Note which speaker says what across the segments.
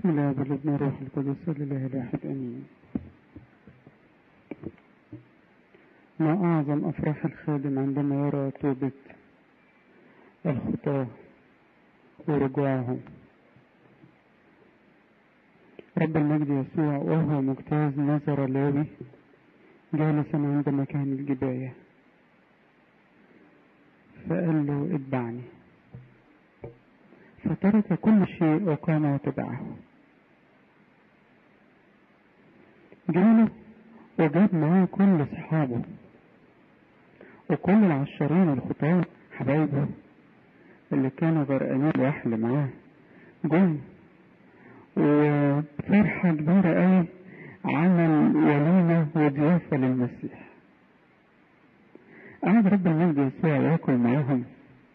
Speaker 1: بسم الله والابن والروح القدس لله الواحد امين ما اعظم افراح الخادم عندما يرى توبة الخطاة ورجوعهم رب المجد يسوع وهو مجتاز نظر لاوي جالسا عند مكان الجباية فقال له اتبعني فترك كل شيء وقام وتبعه جاله وجاب معاه كل اصحابه وكل العشرين الخطاة حبايبه اللي كانوا غرقانين الوحل معاه جم وفرحة كبيرة قوي عمل وليمة وضيافة للمسيح قعد رب المجد يسوع ياكل معاهم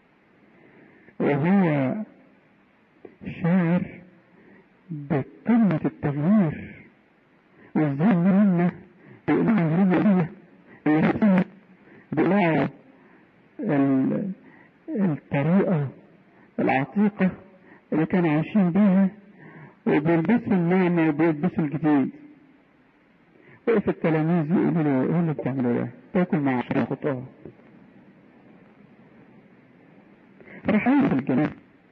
Speaker 1: وهو شاعر بقمة التغيير وازاي منا بيقلعوا الهرمية اللي نفسها بيقلعوا الطريقة العتيقة اللي كانوا عايشين بيها وبيلبسوا النعمة وبيلبسوا الجديد وقف التلاميذ يقولوا له ايه اللي بتعملوا ده؟ تاكل مع عشرين خطاه راح في الجنة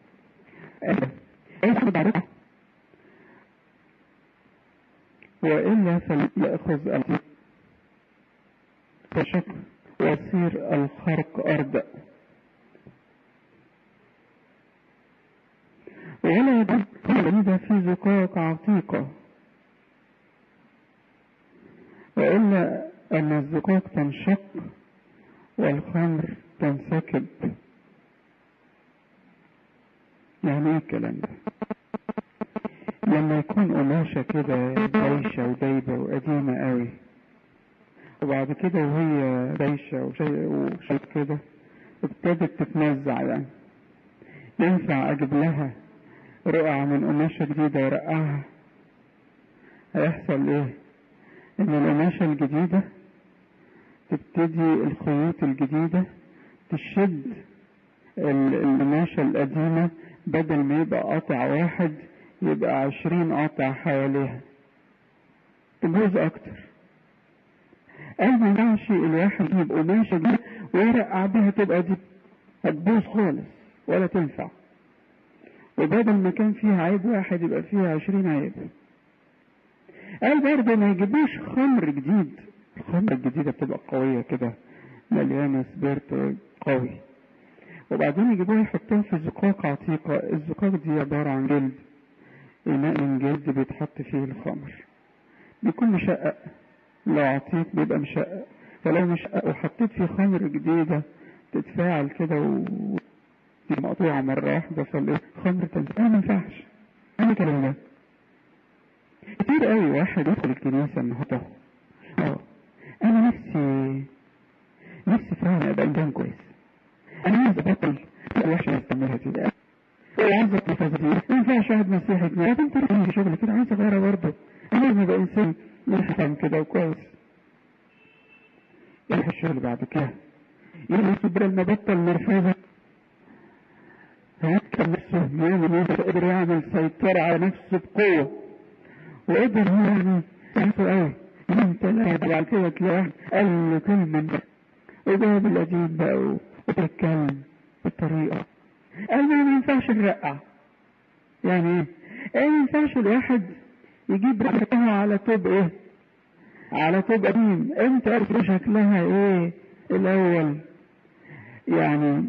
Speaker 1: ايه خد عرفها وإلا فليأخذ الأرض فشك ويصير الخرق أرض ولا يدب العيد في زقاق عتيقة وإلا أن الزقاق تنشق والخمر تنسكب يعني ايه الكلام ده لما يكون قماشة كده بايشة ودايبة وقديمة قوي وبعد كده وهي بايشة وشيء كده ابتدت تتنزع يعني ينفع اجيب لها رقعة من قماشة جديدة وارقعها هيحصل ايه ان القماشة الجديدة تبتدي الخيوط الجديدة تشد القماشة القديمة بدل ما يبقى قطع واحد يبقى عشرين قطع حواليها تبوظ اكتر قال ما ينفعش الواحد يجيب قماشة دي ويرقع بيها تبقى دي هتبوظ خالص ولا تنفع وبدل ما كان فيها عيب واحد يبقى فيها عشرين عيب قال برضه ما يجيبوش خمر جديد الخمر الجديدة بتبقى قوية كده مليانة سبيرت قوي وبعدين يجيبوها يحطوها في زقاق عتيقة الزقاق دي عبارة عن جلد إناء من جلد بيتحط فيه الخمر بيكون مشقق لو عتيق بيبقى مشقق فلو مشقق وحطيت فيه خمر جديدة تتفاعل كده و مقطوعة مرة واحدة فالخمر تنسى ما ينفعش أنا كلام ده كتير قوي واحد يدخل الكنيسة النهارده اه أنا نفسي نفسي فعلا أبقى إنسان كويس انا عايز ابطل الوحشه استمرها كده عايز اتنفس دي ما ينفعش واحد مسيحي يتنفس طب انت عندي شغل كده عايز اغيرها برضه انا لازم ابقى انسان محترم كده وكويس يروح الشغل بعد كده يروح بدل ما بطل مرفوضه هيكتب نفسه يعمل ايه قدر يعمل سيطرة على نفسه بقوة وقدر يعني نفسه قوي يوم ثلاثة بعد كده تلاقيه قال له كلمة وجاب القديم بقى وتتكلم بالطريقة قال ما ينفعش نرقع يعني ايه ما ينفعش الواحد يجيب رقعها على طوب ايه على طوب قديم انت عارف شكلها ايه الاول يعني